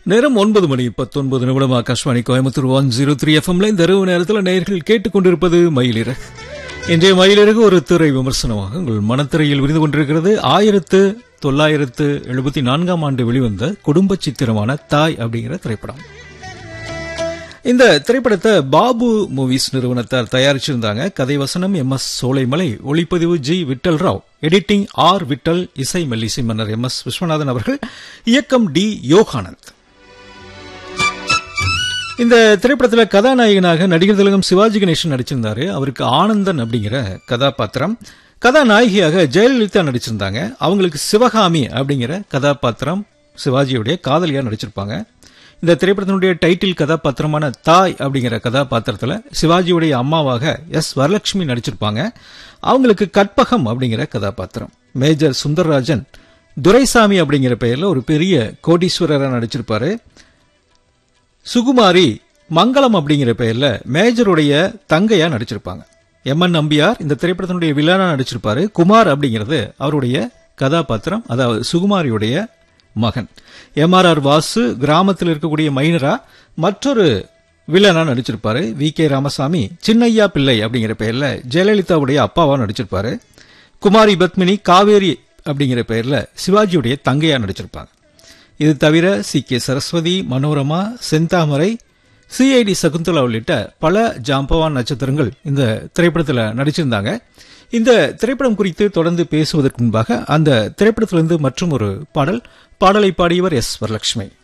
நேரம் ஒன்பது மணி பத்தொன்பது நிமிடம் Akashvani Coimbatore one zero three எஃப்எம்ல இந்த இரவு நேரத்தில் நேயர்கள் கேட்டுக்கொண்டிருப்பது மயிலிற இன்றைய மயிலிறகு ஒரு திரை விமர்சனமாக உங்கள் மனத்திரையில் விரிந்து கொண்டிருக்கிறது ஆயிரத்து தொள்ளாயிரத்து எழுபத்தி நான்காம் ஆண்டு வெளிவந்த குடும்ப சித்திரமான தாய் அப்படிங்கிற திரைப்படம் இந்த திரைப்படத்தை பாபு மூவிஸ் நிறுவனத்தார் தயாரிச்சிருந்தாங்க கதை வசனம் எம் எஸ் சோலைமலை ஒளிப்பதிவு G Vittal Rao editing R Vittal இசை மெல்லிசை மன்னர் எம் எஸ் விஸ்வநாதன் அவர்கள் இயக்கம் டி யோகானந்த் இந்த திரைப்படத்தில் கதாநாயகனாக நடிகர் திலகம் சிவாஜி கணேசன் நடிச்சிருந்தாரு அவருக்கு ஆனந்தன் அப்படிங்கிற கதாபாத்திரம் கதாநாயகியாக ஜெயலலிதா நடிச்சிருந்தாங்க அவங்களுக்கு சிவகாமி அப்படிங்கிற கதாபாத்திரம் சிவாஜியுடைய காதலியா நடிச்சிருப்பாங்க இந்த திரைப்படத்தினுடைய டைட்டில் கதாபாத்திரமான தாய் அப்படிங்கிற கதாபாத்திரத்தில் சிவாஜியுடைய அம்மாவாக எஸ் வரலட்சுமி நடிச்சிருப்பாங்க அவங்களுக்கு கற்பகம் அப்படிங்கிற கதாபாத்திரம் மேஜர் சுந்தரராஜன் துரைசாமி அப்படிங்கிற பெயர்ல ஒரு பெரிய கோடீஸ்வரராக நடிச்சிருப்பாரு சுகுமாரி மங்களம் அப்படிங்கிற பெயர்ல மேஜருடைய தங்கையா நடிச்சிருப்பாங்க எம் என் நம்பியார் இந்த திரைப்படத்தினுடைய வில்லனா நடிச்சிருப்பாரு குமார் அப்படிங்கிறது அவருடைய கதாபாத்திரம் அதாவது சுகுமாரியுடைய மகன் எம் ஆர் ஆர் வாசு கிராமத்தில் இருக்கக்கூடிய மைனரா மற்றொரு வில்லனா நடிச்சிருப்பாரு வி கே ராமசாமி சின்னையா பிள்ளை அப்படிங்கிற பெயர்ல ஜெயலலிதாவுடைய அப்பாவா நடிச்சிருப்பாரு குமாரி பத்மினி காவேரி அப்படிங்கிற பெயர்ல சிவாஜியுடைய தங்கையா நடிச்சிருப்பாங்க இது தவிர C K Saraswathi Manorama Senthamarai CID Sakunthala உள்ளிட்ட பல ஜாம்பவான் நட்சத்திரங்கள் இந்த திரைப்படத்தில் நடிச்சிருந்தாங்க இந்த திரைப்படம் குறித்து தொடர்ந்து பேசுவதற்கு முன்பாக அந்த திரைப்படத்திலிருந்து மற்றும் ஒரு பாடல் பாடலை பாடியவர் எஸ் வரலட்சுமி